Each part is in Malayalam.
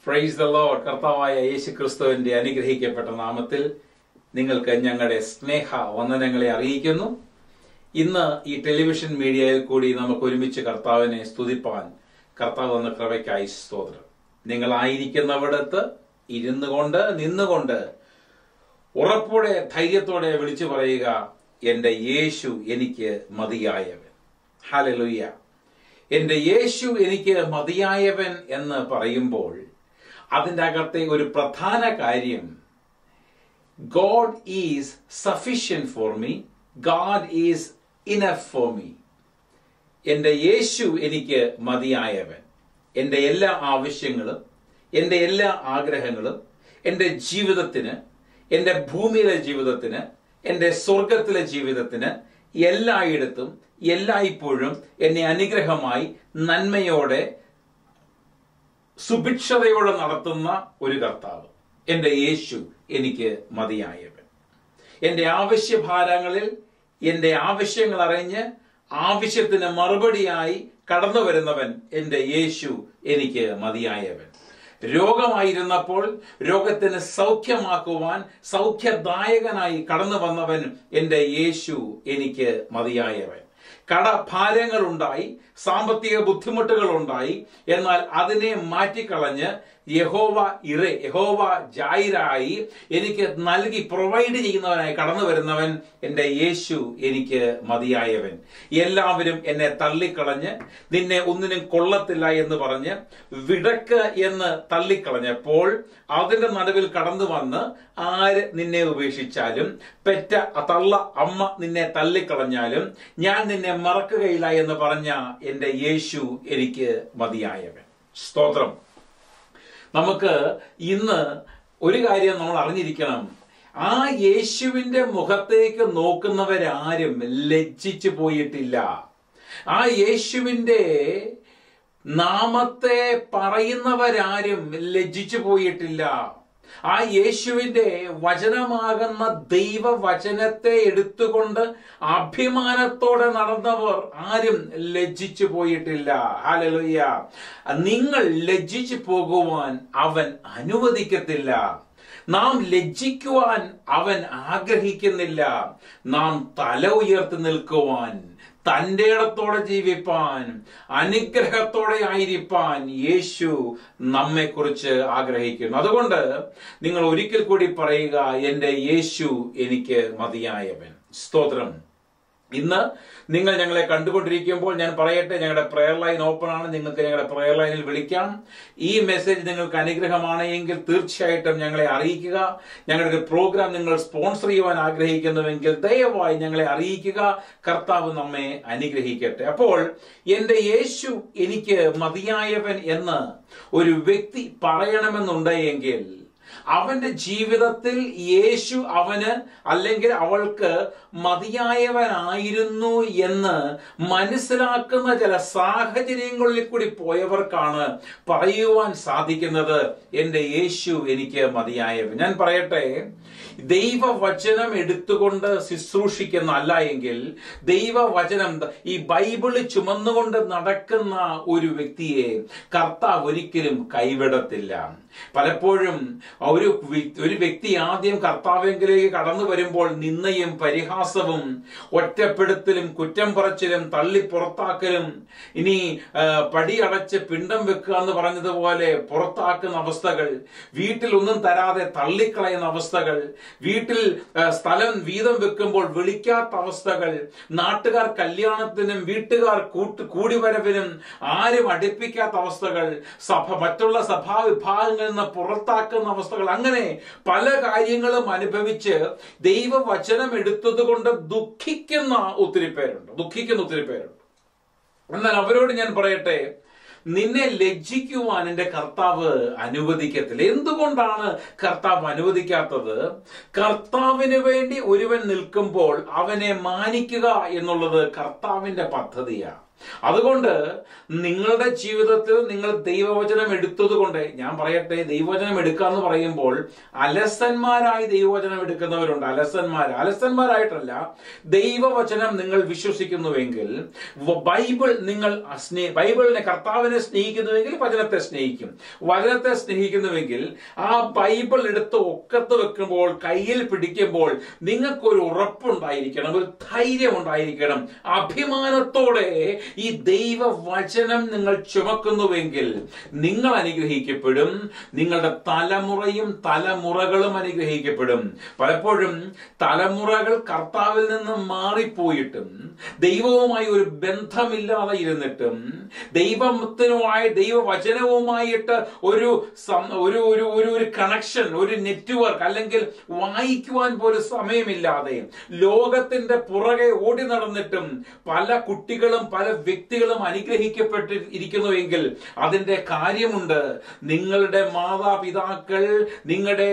പ്രൈസ് ദ ലോർഡ് കർത്താവായ യേശു ക്രിസ്തുവിന്റെ അനുഗ്രഹിക്കപ്പെട്ട നാമത്തിൽ നിങ്ങൾക്ക് ഞങ്ങളുടെ സ്നേഹ വന്ദനങ്ങളെ അറിയിക്കുന്നു ഇന്ന് ഈ ടെലിവിഷൻ മീഡിയയിൽ കൂടി നമുക്ക് ഒരുമിച്ച് കർത്താവിനെ സ്തുതിപ്പാൻ കർത്താവ് എന്ന കൃപയ്ക്കായി സ്തോത്രം നിങ്ങളായിരിക്കുന്നവിടത്ത് ഇരുന്നു കൊണ്ട് നിന്നുകൊണ്ട് ഉറപ്പോടെ ധൈര്യത്തോടെ വിളിച്ചു പറയുക എന്റെ യേശു എനിക്ക് മതിയായവൻ ഹാലലുയ്യ എന്റെ യേശു എനിക്ക് മതിയായവൻ എന്ന് പറയുമ്പോൾ അതിൻ്റെ അകത്തെ ഒരു പ്രധാന കാര്യം God is sufficient for me God is enough for me എൻ്റെ യേശു എനിക്ക് മതിയായവൻ എൻ്റെ എല്ലാ ആവശ്യങ്ങളും എൻ്റെ എല്ലാ ആഗ്രഹങ്ങളും എൻ്റെ ജീവിതത്തിന് എൻ്റെ ഭൂമിയിലെ ജീവിതത്തിന് എൻ്റെ സ്വർഗത്തിലെ ജീവിതത്തിന് എല്ലായിടത്തും എല്ലായ്പ്പോഴും എന്നെ അനുഗ്രഹമായി നന്മയോടെ സുഭിക്ഷതയോടെ നടത്തുന്ന ഒരു കർത്താവ് എൻ്റെ യേശു എനിക്ക് മതിയായവൻ എൻ്റെ ആവശ്യഭാരങ്ങളിൽ എൻ്റെ ആവശ്യങ്ങൾ അറിഞ്ഞ് ആവശ്യത്തിന് മറുപടിയായി കടന്നു വരുന്നവൻ എൻ്റെ യേശു എനിക്ക് മതിയായവൻ രോഗമായിരുന്നപ്പോൾ രോഗത്തിന് സൗഖ്യമാക്കുവാൻ സൗഖ്യദായകനായി കടന്നു വന്നവൻ എൻ്റെ യേശു എനിക്ക് മതിയായവൻ കടഭാരങ്ങൾ ഉണ്ടായി സാമ്പത്തിക ബുദ്ധിമുട്ടുകൾ ഉണ്ടായി എന്നാൽ അതിനെ മാറ്റിക്കളഞ്ഞ് യഹോവ ഇറെ യഹോവ ജായിരായി എനിക്ക് നൽകി പ്രൊവൈഡ് ചെയ്യുന്നവനായി കടന്നു വരുന്നവൻ എൻ്റെ യേശു എനിക്ക് മതിയായവൻ എല്ലാവരും എന്നെ തള്ളിക്കളഞ്ഞ് നിന്നെ ഒന്നിനും കൊള്ളത്തില്ല എന്ന് പറഞ്ഞ് വിടക്ക് എന്ന് തള്ളിക്കളഞ്ഞപ്പോൾ അതിന്റെ നടുവിൽ കടന്നു വന്ന് ആര് നിന്നെ ഉപേക്ഷിച്ചാലും പെറ്റ തള്ള അമ്മ നിന്നെ തള്ളിക്കളഞ്ഞാലും ഞാൻ നിന്നെ മറക്കുകയില്ല എന്ന് പറഞ്ഞ എൻ്റെ യേശു എനിക്ക് മതിയായവൻ സ്തോത്രം നമുക്ക് ഇന്ന് ഒരു കാര്യം നമ്മൾ അറിഞ്ഞിരിക്കണം ആ യേശുവിന്റെ മുഖത്തേക്ക് നോക്കുന്നവരാരും ലജ്ജിച്ചു പോയിട്ടില്ല ആ യേശുവിന്റെ നാമത്തെ പറയുന്നവരാരും ലജ്ജിച്ചു പോയിട്ടില്ല ആ യേശുവിന്റെ വചനമാകുന്ന ദൈവവചനത്തെ എടുത്തുകൊണ്ട് അഭിമാനത്തോടെ നടന്നവർ ആരും ലജ്ജിച്ചു പോയിട്ടില്ല ഹാലലുയ്യ നിങ്ങൾ ലജ്ജിച്ചു പോകുവാൻ അവൻ അനുവദിക്കത്തില്ല നാം ലജ്ജിക്കുവാൻ അവൻ ആഗ്രഹിക്കുന്നില്ല നാം തല ഉയർത്തി നിൽക്കുവാൻ തന്റെ ഇടത്തോടെ ജീവിപ്പാൻ അനുഗ്രഹത്തോടെ ആയിരിക്കാൻ യേശു നമ്മെക്കുറിച്ച് ആഗ്രഹിക്കുന്നു അതുകൊണ്ട് നിങ്ങൾ ഒരിക്കൽ കൂടി പറയുക എൻ്റെ യേശു എനിക്ക് മതിയായവൻ സ്തോത്രം ഇന്ന് നിങ്ങൾ ഞങ്ങളെ കണ്ടുകൊണ്ടിരിക്കുമ്പോൾ ഞാൻ പറയട്ടെ ഞങ്ങളുടെ പ്രെയർ ലൈൻ ഓപ്പൺ ആണ് നിങ്ങൾക്ക് ഞങ്ങളുടെ പ്രെയർ ലൈനിൽ വിളിക്കാം ഈ മെസ്സേജ് നിങ്ങൾക്ക് അനുഗ്രഹമാണ് എങ്കിൽ തീർച്ചയായിട്ടും ഞങ്ങളെ അറിയിക്കുക ഞങ്ങളുടെ ഒരു പ്രോഗ്രാം നിങ്ങൾ സ്പോൺസർ ചെയ്യുവാൻ ആഗ്രഹിക്കുന്നുവെങ്കിൽ ദയവായി ഞങ്ങളെ അറിയിക്കുക കർത്താവ് നമ്മെ അനുഗ്രഹിക്കട്ടെ അപ്പോൾ എൻ്റെ യേശു എനിക്ക് മതിയായവൻ എന്ന് ഒരു വ്യക്തി പറയണമെന്നുണ്ടെങ്കിൽ അവന്റെ ജീവിതത്തിൽ യേശു അവന് അല്ലെങ്കിൽ അവൾക്ക് മതിയായവനായിരുന്നു എന്ന് മനസ്സിലാക്കുന്ന ചില സാഹചര്യങ്ങളിൽ കൂടി പോയവർക്കാണ് പറയുവാൻ സാധിക്കുന്നത് എൻ്റെ യേശു എനിക്ക് മതിയായവൻ ഞാൻ പറയട്ടെ ദൈവവചനം എടുത്തുകൊണ്ട് ശുശ്രൂഷിക്കുന്ന അല്ല എങ്കിൽ ദൈവവചനം ഈ ബൈബിള് ചുമന്നുകൊണ്ട് നടക്കുന്ന ഒരു വ്യക്തിയെ കർത്താവ് ഒരിക്കലും കൈവിടത്തില്ല പലപ്പോഴും ഒരു ഒരു വ്യക്തി ആദ്യം കർത്താവെങ്കിലേക്ക് കടന്നു വരുമ്പോൾ നിന്നയും പരിഹാസവും ഒറ്റപ്പെടുത്തലും കുറ്റം പറച്ചിലും തള്ളി പുറത്താക്കലും ഇനി പടിയടച്ച് പിണ്ടം വെക്കുക എന്ന് പറഞ്ഞതുപോലെ പുറത്താക്കുന്ന അവസ്ഥകൾ വീട്ടിൽ ഒന്നും തരാതെ തള്ളിക്കളയുന്ന അവസ്ഥകൾ വീട്ടിൽ സ്ഥലം വീതം വെക്കുമ്പോൾ വിളിക്കാത്ത അവസ്ഥകൾ നാട്ടുകാർ കല്യാണത്തിനും വീട്ടുകാർ കൂട്ട് കൂടിവരവിനും ആരും അടുപ്പിക്കാത്ത അവസ്ഥകൾ സഭ മറ്റുള്ള സഭാ വിഭാഗങ്ങളിൽ നിന്ന് പുറത്താക്കുന്ന അവസ്ഥകൾ അങ്ങനെ പല കാര്യങ്ങളും അനുഭവിച്ച് ദൈവവചനം എടുത്തത് കൊണ്ട് ദുഃഖിക്കുന്ന ഒത്തിരി പേരുണ്ട് ദുഃഖിക്കുന്ന ഒത്തിരി പേരുണ്ട് എന്നാൽ അവരോട് ഞാൻ പറയട്ടെ നിന്നെ ലജ്ജിക്കുവാൻ എൻ്റെ കർത്താവ് അനുവദിക്കത്തില്ല എന്തുകൊണ്ടാണ് കർത്താവ് അനുവദിക്കാത്തത് കർത്താവിന് വേണ്ടി ഒരുവൻ നിൽക്കുമ്പോൾ അവനെ മാനിക്കുക എന്നുള്ളത് കർത്താവിന്റെ പദ്ധതിയാണ് അതുകൊണ്ട് നിങ്ങളുടെ ജീവിതത്തിൽ നിങ്ങൾ ദൈവവചനം എടുത്തത് കൊണ്ട് ഞാൻ പറയട്ടെ ദൈവവചനം എടുക്കുക എന്ന് പറയുമ്പോൾ അലസന്മാരായി ദൈവവചനം എടുക്കുന്നവരുണ്ട് അലസന്മാർ അലസന്മാരായിട്ടല്ല ദൈവവചനം നിങ്ങൾ വിശ്വസിക്കുന്നുവെങ്കിൽ വ- ബൈബിൾ നിങ്ങൾ സ്നേ- ബൈബിളിനെ കർത്താവിനെ സ്നേഹിക്കുന്നുവെങ്കിൽ വചനത്തെ സ്നേഹിക്കും വചനത്തെ സ്നേഹിക്കുന്നുവെങ്കിൽ ആ ബൈബിൾ എടുത്ത് ഒക്കത്ത് വെക്കുമ്പോൾ കയ്യിൽ പിടിക്കുമ്പോൾ നിങ്ങൾക്കൊരു ഉറപ്പുണ്ടായിരിക്കണം ഒരു ധൈര്യം ഉണ്ടായിരിക്കണം അഭിമാനത്തോടെ ഈ ദൈവവചനം നിങ്ങൾ ചുമക്കുന്നുവെങ്കിൽ നിങ്ങൾ അനുഗ്രഹിക്കപ്പെടും നിങ്ങളുടെ തലമുറയും തലമുറകളും അനുഗ്രഹിക്കപ്പെടും പലപ്പോഴും തലമുറകൾ കർത്താവിൽ നിന്ന് മാറിപ്പോയിട്ടും ദൈവവുമായി ഒരു ബന്ധമില്ലാതെ ഇരുന്നിട്ടും ദൈവത്തിനുമായി ദൈവവചനവുമായിട്ട് ഒരു സം- ഒരു ഒരു ഒരു ഒരു കണക്ഷൻ ഒരു നെറ്റ്വർക്ക് അല്ലെങ്കിൽ വായിക്കുവാൻ പോലും സമയമില്ലാതെ ലോകത്തിന്റെ പുറകെ ഓടി നടന്നിട്ടും പല കുട്ടികളും പല വ്യക്തികളും അനുഗ്രഹിക്കപ്പെട്ട് ഇരിക്കുന്നുവെങ്കിൽ അതിന്റെ കാര്യമുണ്ട് നിങ്ങളുടെ മാതാപിതാക്കൾ നിങ്ങളുടെ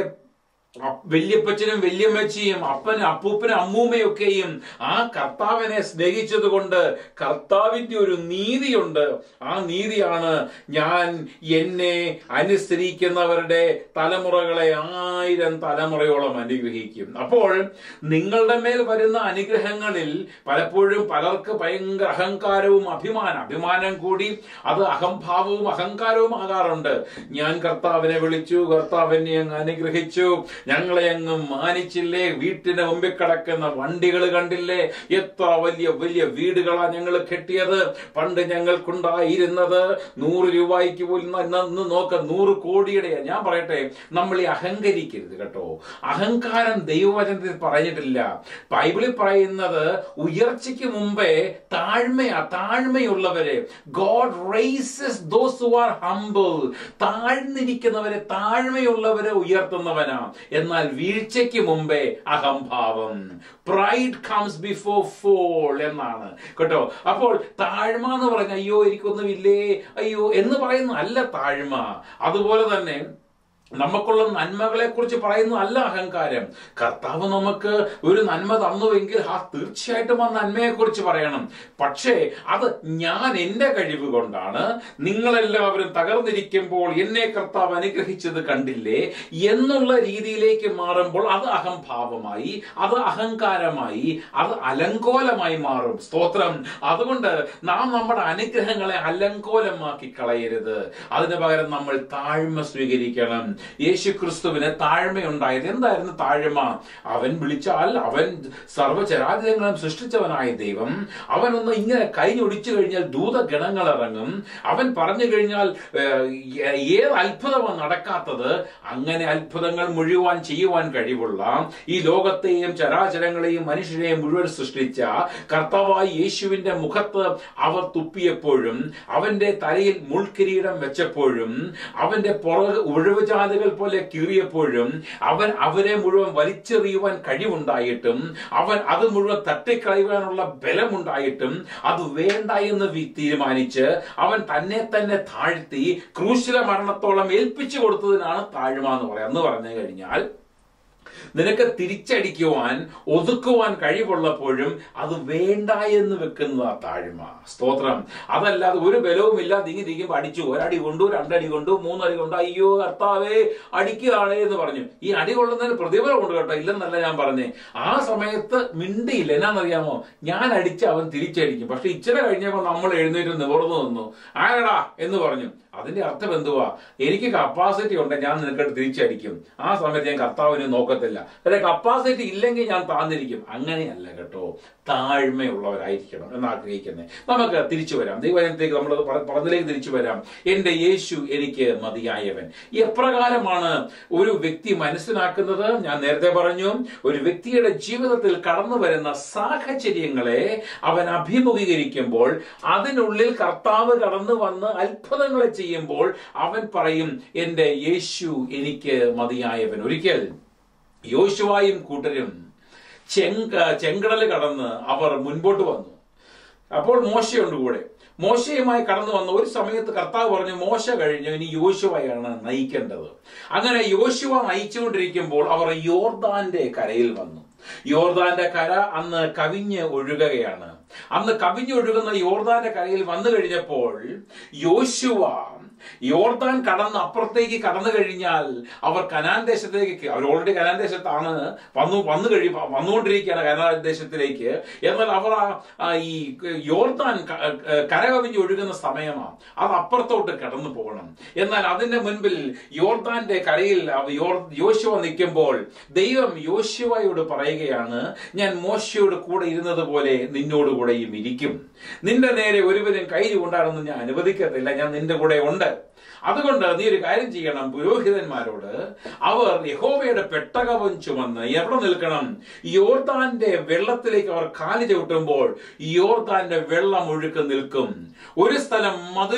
അ- വല്യപ്പച്ചനും വല്യമ്മച്ചിയും അപ്പനും അപ്പൂപ്പനും അമ്മൂമ്മയൊക്കെയും ആ കർത്താവിനെ സ്നേഹിച്ചത് കൊണ്ട് കർത്താവിന്റെ ഒരു നീതിയുണ്ട് ആ നീതിയാണ് ഞാൻ എന്നെ അനുസരിക്കുന്നവരുടെ തലമുറകളെ ആയിരം തലമുറയോളം അനുഗ്രഹിക്കും അപ്പോൾ നിങ്ങളുടെ മേൽ വരുന്ന അനുഗ്രഹങ്ങളിൽ പലപ്പോഴും പലർക്ക് ഭയങ്കര അഹങ്കാരവും അഭിമാനം അഭിമാനം കൂടി അത് അഹംഭാവവും അഹങ്കാരവും ആകാറുണ്ട് ഞാൻ കർത്താവിനെ വിളിച്ചു കർത്താവിനെ അങ്ങ് അനുഗ്രഹിച്ചു ഞങ്ങളെ അങ്ങ് മാനിച്ചില്ലേ വീട്ടിന് മുമ്പിൽ കിടക്കുന്ന വണ്ടികൾ കണ്ടില്ലേ എത്ര വലിയ വലിയ വീടുകളാ ഞങ്ങൾ കെട്ടിയത് പണ്ട് ഞങ്ങൾക്കുണ്ടായിരുന്നത് നൂറ് രൂപയ്ക്ക് പോലും ഇന്ന് നോക്ക നൂറ് കോടിയുടെ ഞാൻ പറയട്ടെ നമ്മൾ ഈ അഹങ്കരിക്കരുത് കേട്ടോ അഹങ്കാരം ദൈവവചനത്തിൽ പറഞ്ഞിട്ടില്ല ബൈബിളിൽ പറയുന്നത് ഉയർച്ചയ്ക്ക് മുമ്പേ താഴ്മയാ താഴ്മയുള്ളവരെ God raises those who are humble താഴ്ന്നിരിക്കുന്നവരെ താഴ്മയുള്ളവരെ ഉയർത്തുന്നവനാ എന്നാൽ വീഴ്ചയ്ക്ക് മുമ്പേ അഹംഭാവം പ്രൈഡ് കംസ് ബിഫോർ ഫോൾ എന്നാണ് കേട്ടോ അപ്പോൾ താഴ്മ എന്ന് പറഞ്ഞ അയ്യോ എനിക്കൊന്നുമില്ലേ അയ്യോ എന്ന് പറയുന്ന അല്ല താഴ്മ അതുപോലെ തന്നെ നമുക്കുള്ള നന്മകളെ കുറിച്ച് പറയുന്ന അല്ല അഹങ്കാരം കർത്താവ് നമുക്ക് ഒരു നന്മ തന്നുവെങ്കിൽ ആ തീർച്ചയായിട്ടും ആ നന്മയെ കുറിച്ച് പറയണം പക്ഷേ അത് ഞാൻ എന്റെ കഴിവ് കൊണ്ടാണ് നിങ്ങളെല്ലാവരും തകർന്നിരിക്കുമ്പോൾ എന്നെ കർത്താവ് അനുഗ്രഹിച്ചത് കണ്ടില്ലേ എന്നുള്ള രീതിയിലേക്ക് മാറുമ്പോൾ അത് അഹംഭാവമായി അത് അഹങ്കാരമായി അത് അലങ്കോലമായി മാറും സ്തോത്രം അതുകൊണ്ട് നാം നമ്മുടെ അനുഗ്രഹങ്ങളെ അലങ്കോലമാക്കി കളയരുത് അതിന് പകരം നമ്മൾ താഴ്മ സ്വീകരിക്കണം യേശു ക്രിസ്തുവിന് താഴ്മയുണ്ടായത് എന്തായിരുന്നു താഴ്മ അവൻ വിളിച്ചാൽ അവൻ സർവചരാചരങ്ങളും സൃഷ്ടിച്ചവനായ ദൈവം അവൻ ഒന്ന് ഇങ്ങനെ കൈയൊടിച്ചു കഴിഞ്ഞാൽ ദൂതഗണങ്ങൾ ഇറങ്ങും അവൻ പറഞ്ഞു കഴിഞ്ഞാൽ ഏഹ്, ഏത് അത്ഭുതമാണ് നടക്കാത്തത് അങ്ങനെ അത്ഭുതങ്ങൾ മുഴുവൻ ചെയ്യുവാൻ കഴിവുള്ള ഈ ലോകത്തെയും ചരാചരങ്ങളെയും മനുഷ്യരെയും മുഴുവൻ സൃഷ്ടിച്ച കർത്താവായ യേശുവിന്റെ മുഖത്ത് അവർ തുപ്പിയപ്പോഴും അവന്റെ തലയിൽ മുൾക്കിരീടം വെച്ചപ്പോഴും അവന്റെ പുറകെ ഉഴവുചാലുകൾ പോലെ കീറിയപ്പോഴും അവൻ അവരെ മുഴുവൻ വലിച്ചെറിയുവാൻ കഴിവുണ്ടായിട്ടും അവൻ അത് മുഴുവൻ തട്ടിക്കളയുവാനുള്ള ബലമുണ്ടായിട്ടും അത് വേണ്ട എന്ന് വി- തീരുമാനിച്ച് അവൻ തന്നെ തന്നെ താഴ്ത്തി ക്രൂശില മരണത്തോളം ഏൽപ്പിച്ചു കൊടുത്തതിനാണ് താഴ്മ എന്ന് പറയാം എന്ന് പറഞ്ഞു കഴിഞ്ഞാൽ നിനക്ക് തിരിച്ചടിക്കുവാൻ ഒതുക്കുവാൻ കഴിവുള്ളപ്പോഴും അത് വേണ്ട എന്ന് വെക്കുന്നതാ താഴ്മ സ്തോത്രം അതല്ലാതെ ഒരു ബലവും ഇല്ലാതെ ഇങ്ങനെ ഇരിക്കുമ്പോൾ അടിച്ചു ഒരടി കൊണ്ടു രണ്ടടി കൊണ്ടു മൂന്നടി കൊണ്ടു അയ്യോ കർത്താവേ അടിക്കുകയാണേ എന്ന് പറഞ്ഞു ഈ അടി കൊള്ളുന്നതിന് പ്രതിഫലം ഉണ്ട് കേട്ടോ ഇല്ലെന്നല്ല ഞാൻ പറഞ്ഞേ ആ സമയത്ത് മിണ്ടിയില്ല എന്നാന്നറിയാമോ ഞാൻ അടിച്ച് അവൻ തിരിച്ചടിക്കും പക്ഷെ ഇച്ചിരി കഴിഞ്ഞപ്പോൾ നമ്മൾ എഴുന്നേറ്റ് നിവർന്നു നിന്നു ആരടാ എന്ന് പറഞ്ഞു അതിന്റെ അർത്ഥം എന്തുവാ എനിക്ക് കപ്പാസിറ്റി ഉണ്ട് ഞാൻ നിനക്ക് തിരിച്ചടിക്കും ആ സമയത്ത് ഞാൻ കർത്താവിനെ നോക്കത്തില്ല അല്ലെ കപ്പാസിറ്റി ഇല്ലെങ്കിൽ ഞാൻ താന്നിരിക്കും അങ്ങനെയല്ല കേട്ടോ താഴ്മയുള്ളവരായിരിക്കണം എന്ന് ആഗ്രഹിക്കുന്നത് നമുക്ക് തിരിച്ചു വരാം ദൈവജനത്തേക്ക് നമ്മൾ പറഞ്ഞതിലേക്ക് തിരിച്ചു വരാം എന്റെ യേശു എനിക്ക് മതിയായവൻ എപ്രകാരമാണ് ഒരു വ്യക്തി മനസ്സിലാക്കുന്നത് ഞാൻ നേരത്തെ പറഞ്ഞു ഒരു വ്യക്തിയുടെ ജീവിതത്തിൽ കടന്നു വരുന്ന സാഹചര്യങ്ങളെ അവൻ അഭിമുഖീകരിക്കുമ്പോൾ അതിനുള്ളിൽ കർത്താവ് കടന്നു വന്ന് അത്ഭുതങ്ങളെ ചെയ്യുമ്പോൾ അവൻ പറയും എന്റെ യേശു എനിക്ക് മതിയായവൻ ഒരിക്കൽ യോശുവായും കൂട്ടരും ചെങ്ക ചെങ്കടൽ കടന്ന് അവർ മുൻപോട്ട് വന്നു അപ്പോൾ മോശയുണ്ട് കൂടെ മോശയുമായി കടന്നു വന്ന ഒരു സമയത്ത് കർത്താവ് പറഞ്ഞു മോശ കഴിഞ്ഞു ഇനി യോശുവയാണ് നയിക്കേണ്ടത് അങ്ങനെ യോശുവ നയിച്ചുകൊണ്ടിരിക്കുമ്പോൾ അവർ യോർദാന്റെ കരയിൽ വന്നു യോർദാന്റെ കര അന്ന് കവിഞ്ഞ് ഒഴുകുകയാണ് അന്ന് കവിഞ്ഞൊഴുകുന്ന യോർദാന്റെ കരയിൽ വന്നു കഴിഞ്ഞപ്പോൾ യോശുവ യോർദാൻ കടന്ന് അപ്പുറത്തേക്ക് കടന്നു കഴിഞ്ഞാൽ അവർ കനാൻ ദേശത്തേക്ക് അവർ ഓൾറെഡി കനാൻ ദേശത്താണ് വന്നു വന്നു കഴി വന്നുകൊണ്ടിരിക്കുകയാണ് കനാൻ ദേശത്തിലേക്ക് എന്നാൽ അവർ ആ- ആ ഈ യോർദാൻ ക- കരകവിഞ്ഞ് ഒഴുകുന്ന സമയമാണ് അത് അപ്പുറത്തോട്ട് കടന്നു പോകണം എന്നാൽ അതിന്റെ മുൻപിൽ യോർദാന്റെ കരയിൽ അവ- യോർ- യോശുവ നിൽക്കുമ്പോൾ ദൈവം യോശുവയോട് പറയുകയാണ് ഞാൻ മോശയോട് കൂടെ ഇരുന്നത് പോലെ നിന്നോട് കൂടെയും ഇരിക്കും നിന്റെ നേരെ ഒരുവരും കൈ കൊണ്ടാണെന്ന് ഞാൻ അനുവദിക്കത്തില്ല ഞാൻ നിന്റെ കൂടെ ഉണ്ട് അതുകൊണ്ട് നീ ഒരു കാര്യം ചെയ്യണം പുരോഹിതന്മാരോട് അവർ യഹോവയുടെ പെട്ടകവും ചുമന്ന് എവിടെ നിൽക്കണം യോർദാന്റെ വെള്ളത്തിലേക്ക് അവർ കാല് ചവിട്ടുമ്പോൾ യോർദാന്റെ വെള്ളം ഒഴുക്ക് നിൽക്കും ഒരു സ്ഥലം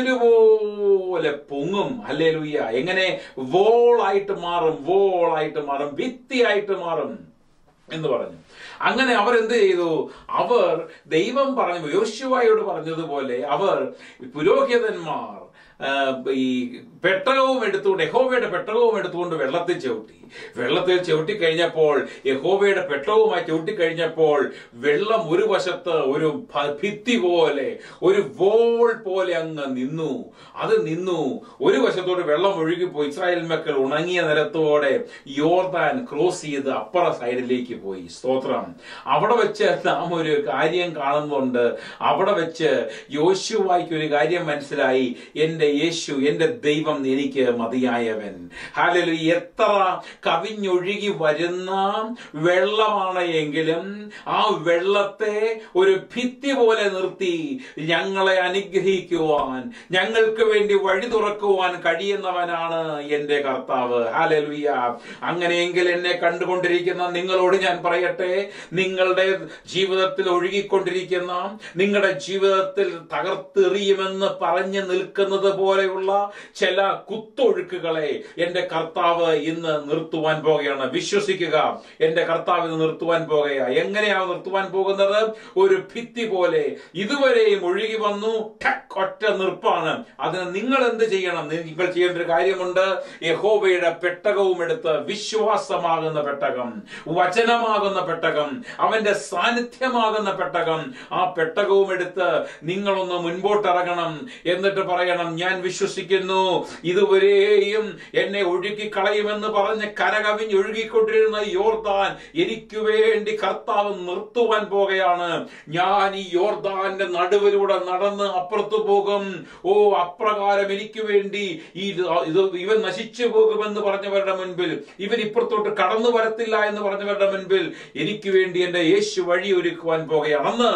മതിലുപോലെ പൊങ്ങും അല്ലേ ലുയ്യ എങ്ങനെ വോളായിട്ട് മാറും വോളായിട്ട് മാറും ഭിത്തിയായിട്ട് മാറും എന്ന് പറഞ്ഞു അങ്ങനെ അവർ എന്ത് ചെയ്തു അവർ ദൈവം പറഞ്ഞു യോശുവായോട് പറഞ്ഞതുപോലെ അവർ പുരോഹിതന്മാർ ആ, ഈ പെട്ടകവും എടുത്തുകൊണ്ട് യഹോവയുടെ പെട്ടകവും എടുത്തുകൊണ്ട് വെള്ളത്തിൽ ചവിട്ടി വെള്ളത്തിൽ ചവിട്ടി കഴിഞ്ഞപ്പോൾ യഹോവയുടെ പെട്ടകവുമായി ചവിട്ടി കഴിഞ്ഞപ്പോൾ വെള്ളം ഒരു വശത്ത് ഒരു ഭ- ഭിത്തി പോലെ ഒരു വോൾ പോലെ അങ്ങ് നിന്നു അത് നിന്നു ഒരു വശത്തോട് വെള്ളം ഒഴുകിപ്പോയി ഇസ്രായേൽ മക്കൾ ഉണങ്ങിയ നിരത്തോടെ യോർദാൻ ക്രോസ് ചെയ്ത് അപ്പുറ സൈഡിലേക്ക് പോയി സ്തോത്രം അവിടെ വെച്ച് നാം ഒരു കാര്യം കാണുന്നുണ്ട് അവിടെ വെച്ച് യോശുവായിക്ക് ഒരു കാര്യം മനസ്സിലായി എന്റെ യേശു എന്റെ ദൈവം എനിക്ക് മതിയായവൻ ഹാലലു എത്ര കവിഞ്ഞൊഴുകി വരുന്ന വെള്ളമാണ് എങ്കിലും ആ വെള്ളത്തെ ഒരു ഭിത്തി പോലെ നിർത്തി ഞങ്ങളെ അനുഗ്രഹിക്കുവാൻ ഞങ്ങൾക്ക് വേണ്ടി വഴി തുറക്കുവാൻ കഴിയുന്നവനാണ് എന്റെ കർത്താവ് ഹാലലുയ അങ്ങനെയെങ്കിൽ എന്നെ കണ്ടുകൊണ്ടിരിക്കുന്ന നിങ്ങളോട് ഞാൻ പറയട്ടെ നിങ്ങളുടെ ജീവിതത്തിൽ ഒഴുകിക്കൊണ്ടിരിക്കുന്ന നിങ്ങളുടെ ജീവിതത്തിൽ തകർത്തെറിയുമെന്ന് പറഞ്ഞു നിൽക്കുന്നത് പോലെയുള്ള ചില കുത്തൊഴുക്കുകളെ എന്റെ കർത്താവ് ഇന്ന് നിർത്തുവാൻ പോകുകയാണ് വിശ്വസിക്കുക എന്റെ കർത്താവ് ഇന്ന് നിർത്തുവാൻ പോകുക എങ്ങനെയാണ് നിർത്തുവാൻ പോകുന്നത് ഒരു ഭിത്തി പോലെ ഇതുവരെയും ഒഴുകി വന്നു ഠക്ക് ഒറ്റ നിർപ്പാണ് അതിന് നിങ്ങൾ എന്ത് ചെയ്യണം നിങ്ങൾ ചെയ്യേണ്ട ഒരു കാര്യമുണ്ട് യഹോവയുടെ പെട്ടകവും എടുത്ത് വിശ്വാസമാകുന്ന പെട്ടകം വചനമാകുന്ന പെട്ടകം അവന്റെ സാന്നിധ്യമാകുന്ന പെട്ടകം ആ പെട്ടകവും എടുത്ത് നിങ്ങളൊന്ന് മുൻപോട്ടിറങ്ങണം എന്നിട്ട് പറയണം ഞാൻ വിശ്വസിക്കുന്നു ഇതുവരെയും എന്നെ ഒഴുക്കി കളയുമെന്ന് പറഞ്ഞ് കരകവിഞ്ഞ് ഒഴുകിക്കൊണ്ടിരുന്ന യോർദാൻ എനിക്ക് വേണ്ടി കർത്താവ് നിർത്തുവാൻ പോകുകയാണ് ഞാൻ ഈ യോർദാന്റെ നടുവിലൂടെ നടന്ന് അപ്പുറത്തു പോകും ഓ അപ്രകാരം എനിക്ക് വേണ്ടി ഈ ഇത് ഇവൻ നശിച്ചു പോകുമെന്ന് പറഞ്ഞവരുടെ മുൻപിൽ ഇവൻ ഇപ്പുറത്തോട്ട് കടന്നു വരത്തില്ല എന്ന് പറഞ്ഞവരുടെ മുൻപിൽ എനിക്ക് വേണ്ടി എന്റെ യേശു വഴി ഒരുക്കുവാൻ പോകുകയാണെന്ന്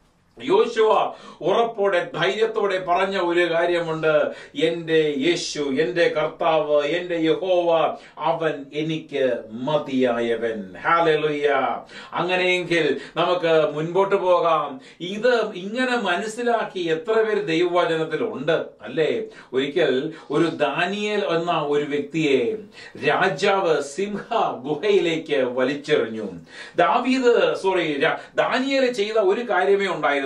യോശുവ ഉറപ്പോടെ ധൈര്യത്തോടെ പറഞ്ഞ ഒരു കാര്യമുണ്ട് എന്റെ യേശു എന്റെ കർത്താവ് എന്റെ യഹോവ അവൻ എനിക്ക് മതിയായവൻ ഹാലലുയ്യ അങ്ങനെയെങ്കിൽ നമുക്ക് മുൻപോട്ട് പോകാം ഇത് ഇങ്ങനെ മനസ്സിലാക്കി എത്ര പേര് ദൈവവചനത്തിൽ ഉണ്ട് അല്ലേ ഒരിക്കൽ ഒരു ദാനിയേൽ എന്ന ഒരു വ്യക്തിയെ രാജാവ് സിംഹ ഗുഹയിലേക്ക് വലിച്ചെറിഞ്ഞു ദാവീദ് സോറി ദാനിയേൽ ചെയ്ത ഒരു കാര്യമേ ഉണ്ടായിരുന്നുള്ളൂ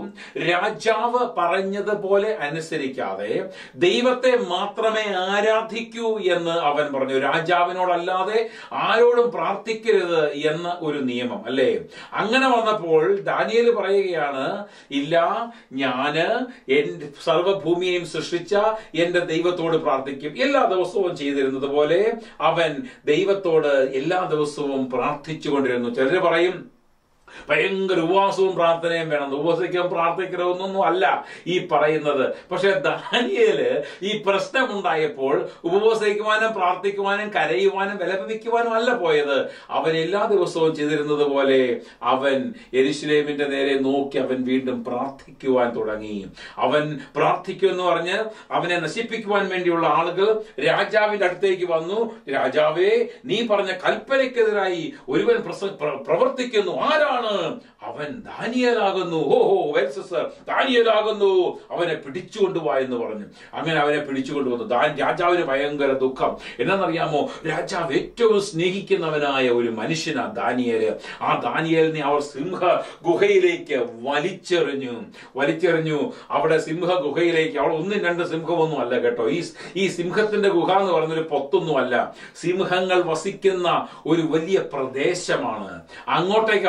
രാജാവ് പറഞ്ഞതുപോലെ അനുസരിക്കാതെ ദൈവത്തെ മാത്രമേ ആരാധിക്കൂ എന്ന് അവൻ പറഞ്ഞു രാജാവിനോടല്ലാതെ ആരോടും പ്രാർത്ഥിക്കരുത് എന്ന ഒരു നിയമം അല്ലേ അങ്ങനെ വന്നപ്പോൾ ദാനിയേൽ പറയുകയാണ് ഇല്ല ഞാന് എന്റെ സർവഭൂമിയെയും സൃഷ്ടിച്ച എന്റെ ദൈവത്തോട് പ്രാർത്ഥിക്കും എല്ലാ ദിവസവും ചെയ്തിരുന്നത് പോലെ അവൻ ദൈവത്തോട് എല്ലാ ദിവസവും പ്രാർത്ഥിച്ചുകൊണ്ടിരുന്നു ചിലർ പറയും ഭയങ്കര ഉപവാസവും പ്രാർത്ഥനയും വേണം ഉപവസിക്കാൻ പ്രാർത്ഥിക്കണമെന്നൊന്നും അല്ല ഈ പറയുന്നത് പക്ഷെ ദാനിയേല് ഈ പ്രശ്നമുണ്ടായപ്പോൾ ഉപവസിക്കുവാനും പ്രാർത്ഥിക്കുവാനും കരയുവാനും വിലപിക്കുവാനും അല്ല പോയത് അവൻ എല്ലാ ദിവസവും ചെയ്തിരുന്നത് പോലെ അവൻ എരിശിലേമിന്റെ നേരെ നോക്കി അവൻ വീണ്ടും പ്രാർത്ഥിക്കുവാൻ തുടങ്ങി അവൻ പ്രാർത്ഥിക്കും എന്ന് പറഞ്ഞ് അവനെ നശിപ്പിക്കുവാൻ വേണ്ടിയുള്ള ആളുകൾ രാജാവിന്റെ അടുത്തേക്ക് വന്നു രാജാവേ നീ പറഞ്ഞ കൽപ്പനയ്ക്കെതിരായി ഒരുവൻ പ്രസ- പ്ര- പ്രവർത്തിക്കുന്നു ആരാണ് അവൻ ദാനിയലാകുന്നു ഓ ഹോ വെൽസസ് ദാനിയലാകുന്നു അവനെ പിടിച്ചുകൊണ്ടുവാ എന്ന് പറഞ്ഞു അങ്ങനെ അവനെ പിടിച്ചുകൊണ്ടുവന്നു ദാൻ രാജാവിന് ഭയങ്കര ദുഃഖം എന്നറിയാമോ രാജാവ് ഏറ്റവും സ്നേഹിക്കുന്നവനായ ഒരു മനുഷ്യനാ ദാനിയേല് ആ ദാനിയേലിനെ അവർ സിംഹ ഗുഹയിലേക്ക് വലിച്ചെറിഞ്ഞു വലിച്ചെറിഞ്ഞു അവിടെ സിംഹ ഗുഹയിലേക്ക് അവിടെ ഒന്നും രണ്ട് സിംഹമൊന്നും അല്ല കേട്ടോ ഈ ഈ സിംഹത്തിന്റെ ഗുഹ എന്ന് പറയുന്നൊരു പൊത്തൊന്നും അല്ല സിംഹങ്ങൾ വസിക്കുന്ന ഒരു വലിയ പ്രദേശമാണ് അങ്ങോട്ടേക്കാ വലിച്ചെറിയുന്നത്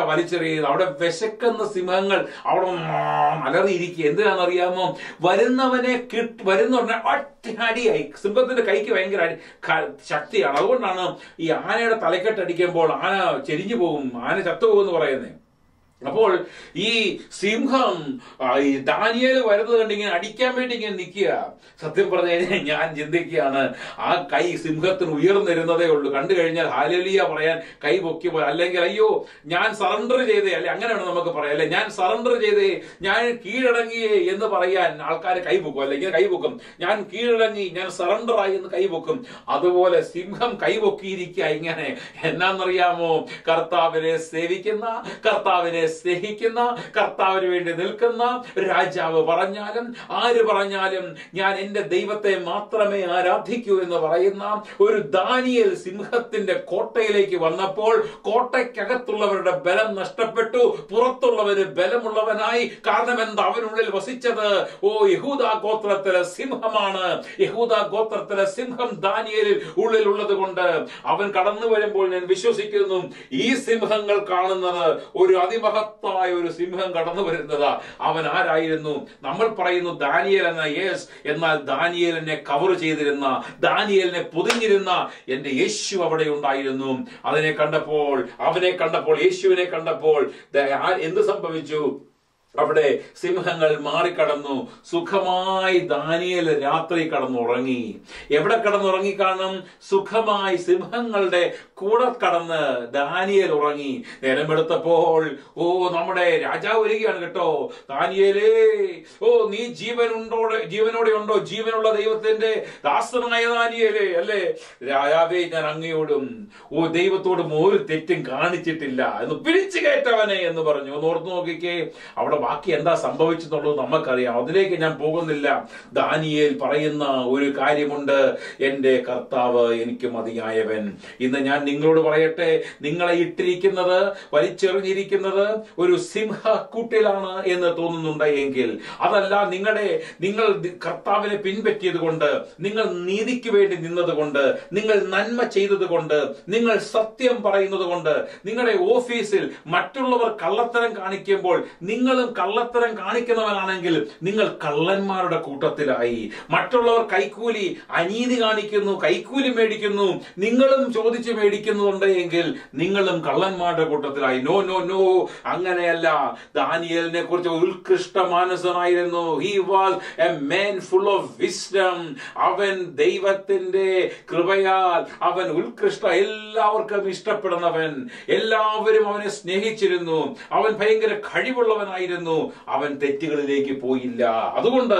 ചെയ്ത് അവിടെ വിശക്കുന്ന സിംഹങ്ങൾ അവിടെ അലറിയിരിക്കുക എന്തിനാണെന്നറിയാമോ വരുന്നവനെ കിട്ട് വരുന്ന ഉടനെ ഒറ്റ അടിയായി സിംഹത്തിന്റെ കൈക്ക് ഭയങ്കര അടി- ക- ശക്തിയാണ് അതുകൊണ്ടാണ് ഈ ആനയുടെ തലക്കെട്ടടിക്കുമ്പോൾ ആന ചെരിഞ്ഞു പോകും ആന ചത്തുപോകും എന്ന് പറയുന്നത് അപ്പോൾ ഈ സിംഹം ആ, ഈ ദാനിയേൽ വരുന്നത് കണ്ട് ഇങ്ങനെ അടിക്കാൻ വേണ്ടി ഇങ്ങനെ നിൽക്കുക സത്യം പറഞ്ഞു കഴിഞ്ഞാൽ ഞാൻ ചിന്തിക്കുകയാണ് ആ കൈ സിംഹത്തിന് ഉയർന്നിരുന്നതേ ഉള്ളൂ കണ്ടു കഴിഞ്ഞാൽ ഹാലലിയ പറയാൻ കൈ പൊക്കി പോയി അല്ലെങ്കിൽ അയ്യോ ഞാൻ സറണ്ടർ ചെയ്തേ അല്ലെ അങ്ങനെയാണ് നമുക്ക് പറയാം അല്ലെ ഞാൻ സറണ്ടർ ചെയ്തേ ഞാൻ കീഴടങ്ങിയേ എന്ന് പറയാൻ ആൾക്കാർ കൈ പൊക്കും അല്ലെ ഇങ്ങനെ കൈ പൊക്കും ഞാൻ കീഴടങ്ങി ഞാൻ സറണ്ടർ ആയി എന്ന് കൈ പൊക്കും അതുപോലെ സിംഹം കൈ പൊക്കിയിരിക്കുക ഇങ്ങനെ എന്നാന്നറിയാമോ കർത്താവിനെ സേവിക്കുന്ന കർത്താവിനെ സ്നേഹിക്കുന്ന കർത്താവിന് വേണ്ടി നിൽക്കുന്ന രാജാവ് പറഞ്ഞാലും ആര് പറഞ്ഞാലും ഞാൻ എന്റെ ദൈവത്തെ മാത്രമേ ആരാധിക്കൂ എന്ന് പറയുന്ന ഒരു ദാനിയൽ സിംഹത്തിന്റെ കോട്ടയിലേക്ക് വന്നപ്പോൾ കോട്ടയ്ക്കകത്തുള്ളവരുടെ ബലം നഷ്ടപ്പെട്ടു പുറത്തുള്ളവര് ബലമുള്ളവനായി കാരണം എന്താ അവനുള്ളിൽ വസിച്ചത് ഓ യഹൂദ ഗോത്രത്തിലെ സിംഹമാണ് യഹൂദ ഗോത്രത്തിലെ സിംഹം ദാനിയലിൽ ഉള്ളിലുള്ളത് കൊണ്ട് അവൻ കടന്നു വരുമ്പോൾ ഞാൻ വിശ്വസിക്കുന്നു ഈ സിംഹങ്ങൾ കാണുന്നത് ഒരു അതിമഹത്തായ ഒരു സിംഹം കടന്നു വരുന്നതാ അവൻ ആരായിരുന്നു നമ്മൾ പറയുന്നു ദാനിയേൽ എന്ന യേസ് എന്നാൽ ദാനിയേലിനെ കവർ ചെയ്തിരുന്ന ദാനിയേലിനെ പൊതിഞ്ഞിരുന്ന എന്റെ യേശു അവിടെ ഉണ്ടായിരുന്നു അതിനെ കണ്ടപ്പോൾ അവനെ കണ്ടപ്പോൾ യേശുവിനെ കണ്ടപ്പോൾ ദ- ആ- എന്ത് സംഭവിച്ചു അവിടെ സിംഹങ്ങൾ മാറിക്കടന്നു സുഖമായി ദാനിയേൽ രാത്രി കടന്നുറങ്ങി എവിടെ കടന്നുറങ്ങി കാണും സുഖമായി സിംഹങ്ങളുടെ കൂടെ കടന്ന് ദാനിയേൽ ഉറങ്ങി നേരമെടുത്തപ്പോൾ ഓ നമ്മുടെ രാജാവ് വരികയാണ് കേട്ടോ ദാനിയേലേ ഓ നീ ജീവനുണ്ടോടെ ജീവനോടെ ഉണ്ടോ ജീവനുള്ള ദൈവത്തിന്റെ ദാസനായ ദാനിയേലേ അല്ലേ രാജാവേ ഞാൻ അങ്ങയോടും ഓ ദൈവത്തോടും ഒരു തെറ്റും കാണിച്ചിട്ടില്ല എന്ന് പിടിച്ചു കയറ്റവനെ എന്ന് പറഞ്ഞു ഒന്ന് ഓർത്ത് നോക്കിക്കേ അവിടെ ബാക്കി എന്താ സംഭവിച്ചെന്നുള്ളത് നമുക്കറിയാം അതിലേക്ക് ഞാൻ പോകുന്നില്ല ദാനിയേൽ പറയുന്ന ഒരു കാര്യമുണ്ട് എന്റെ കർത്താവ് എനിക്ക് മതിയായവൻ ഇന്ന് ഞാൻ നിങ്ങളോട് പറയട്ടെ നിങ്ങളെ ഇട്ടിരിക്കുന്നത് വലിച്ചെറിഞ്ഞിരിക്കുന്നത് ഒരു സിംഹക്കൂട്ടിലാണ് എന്ന് തോന്നുന്നുണ്ട് എങ്കിൽ അതല്ല നിങ്ങളുടെ നിങ്ങൾ ദി- കർത്താവിനെ പിൻപറ്റിയത് കൊണ്ട് നിങ്ങൾ നീതിക്ക് വേണ്ടി നിന്നത് കൊണ്ട് നിങ്ങൾ നന്മ ചെയ്തത് കൊണ്ട് നിങ്ങൾ സത്യം പറയുന്നത് കൊണ്ട് നിങ്ങളുടെ ഓഫീസിൽ മറ്റുള്ളവർ കള്ളത്തരം കാണിക്കുമ്പോൾ നിങ്ങളും കള്ളത്തരം കാണിക്കുന്നവരാണെങ്കിൽ നിങ്ങൾ കള്ളന്മാരുടെ കൂട്ടത്തിലായി മറ്റുള്ളവർ കൈക്കൂലി അനീതി കാണിക്കുന്നു കൈക്കൂലി മേടിക്കുന്നു നിങ്ങളും ചോദിച്ചു മേടിക്കുന്നുണ്ട് എങ്കിൽ നിങ്ങളും കള്ളന്മാരുടെ കൂട്ടത്തിലായി നോ നോ നോ അങ്ങനെയല്ല ദാനിയലിനെ കുറിച്ച് ഉത്കൃഷ്ട മാനസനായിരുന്നു he was a man full of wisdom അവൻ ദൈവത്തിന്റെ കൃപയാൽ അവൻ ഉത്കൃഷ്ട എല്ലാവർക്കും ഇഷ്ടപ്പെടുന്നവൻ എല്ലാവരും അവനെ സ്നേഹിച്ചിരുന്നു അവൻ ഭയങ്കര കഴിവുള്ളവനായിരുന്നു അവൻ തെറ്റുകളിലേക്ക് പോയില്ല അതുകൊണ്ട്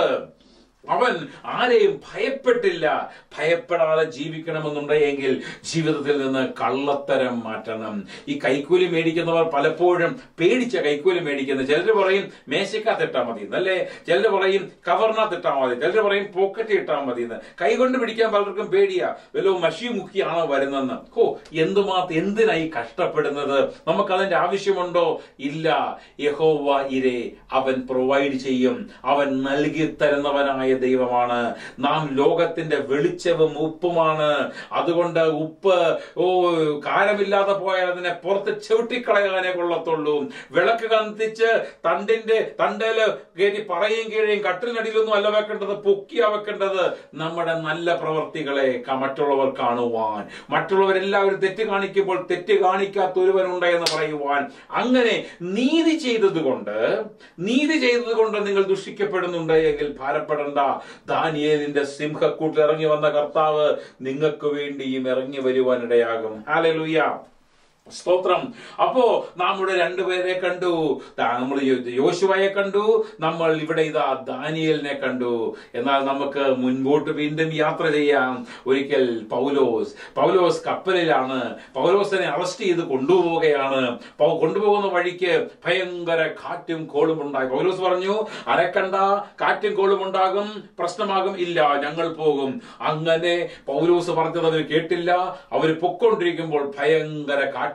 അവൻ ആരെയും ഭയപ്പെട്ടില്ല ഭയപ്പെടാതെ ജീവിക്കണമെന്നുണ്ടെങ്കിൽ ജീവിതത്തിൽ നിന്ന് കള്ളത്തരം മാറ്റണം ഈ കൈക്കൂലി മേടിക്കുന്നവർ പലപ്പോഴും പേടിച്ച കൈക്കൂലി മേടിക്കുന്നത് ചിലർ പറയും മേശക്കകത്ത് മതി എന്നല്ലേ ചിലർ പറയും കവറിനകത്ത് ഇട്ടാൽ മതി ചിലർ പറയും പോക്കറ്റ് ഇട്ടാൽ മതി എന്ന് കൈകൊണ്ട് പിടിക്കാൻ പലർക്കും പേടിയാ വല്ലോ മഷി മുക്കിയാണോ വരുന്നെന്ന് ഹോ എന്തുമാത്രം എന്തിനായി കഷ്ടപ്പെടുന്നത് നമുക്ക് അതിന്റെ ആവശ്യമുണ്ടോ ഇല്ല യഹോവ ഇരേ അവൻ പ്രൊവൈഡ് ചെയ്യും അവൻ നൽകി തരുന്നവനായ ദൈവമാണ് നാം ലോകത്തിന്റെ വെളിച്ചവും ഉപ്പുമാണ് അതുകൊണ്ട് ഉപ്പ് ഓ കാരമില്ലാതെ പോയാൽ അതിനെ പുറത്ത് ചവിട്ടിക്കളയാനേ കൊള്ളത്തുള്ളൂ വിളക്ക് കത്തിച്ച് തണ്ടിന്റെ തണ്ടേല് കയറ്റി പറയും കീഴേയും കട്ടിലിനടിയിലൊന്നും അല്ല വെക്കേണ്ടത് പൊക്കിയാ വെക്കേണ്ടത് നമ്മുടെ നല്ല പ്രവർത്തികളെ ക- മറ്റുള്ളവർ കാണുവാൻ മറ്റുള്ളവരെല്ലാവരും തെറ്റ് കാണിക്കുമ്പോൾ തെറ്റ് കാണിക്കാത്ത ഒരുവനുണ്ട് എന്ന് പറയുവാൻ അങ്ങനെ നീതി ചെയ്തത് കൊണ്ട് നീതി ചെയ്തത് കൊണ്ട് നിങ്ങൾ ദുഷിക്കപ്പെടുന്നുണ്ട് എങ്കിൽ ഭാരപ്പെടേണ്ട ദാനിയേലിന്റെ സിംഹക്കൂട്ടിൽ ഇറങ്ങി വന്ന കർത്താവ് നിങ്ങൾക്ക് വേണ്ടിയും ഇറങ്ങി വരുവാനിടയാകും ഹാലലുയ്യ സ്തോത്രം അപ്പോ നാം ഇവിടെ രണ്ടുപേരെ കണ്ടു ദാ നമ്മൾ യോ- യോശുവയെ കണ്ടു നമ്മൾ ഇവിടെ ഇതാ ദാനിയലിനെ കണ്ടു എന്നാൽ നമുക്ക് മുൻപോട്ട് വീണ്ടും യാത്ര ചെയ്യാം ഒരിക്കൽ പൗലോസ് പൗലോസ് കപ്പലിലാണ് പൗലോസിനെ അറസ്റ്റ് ചെയ്ത് കൊണ്ടുപോവുകയാണ് പൗ- കൊണ്ടുപോകുന്ന വഴിക്ക് ഭയങ്കര കാറ്റും കോളും ഉണ്ടായി പൗലോസ് പറഞ്ഞു അരക്കണ്ട കാറ്റും കോളും ഉണ്ടാകും പ്രശ്നമാകും ഇല്ല ഞങ്ങൾ പോകും അങ്ങനെ പൗലോസ് പറഞ്ഞത് അവർ കേട്ടില്ല അവർ പൊക്കൊണ്ടിരിക്കുമ്പോൾ ഭയങ്കര കാറ്റ്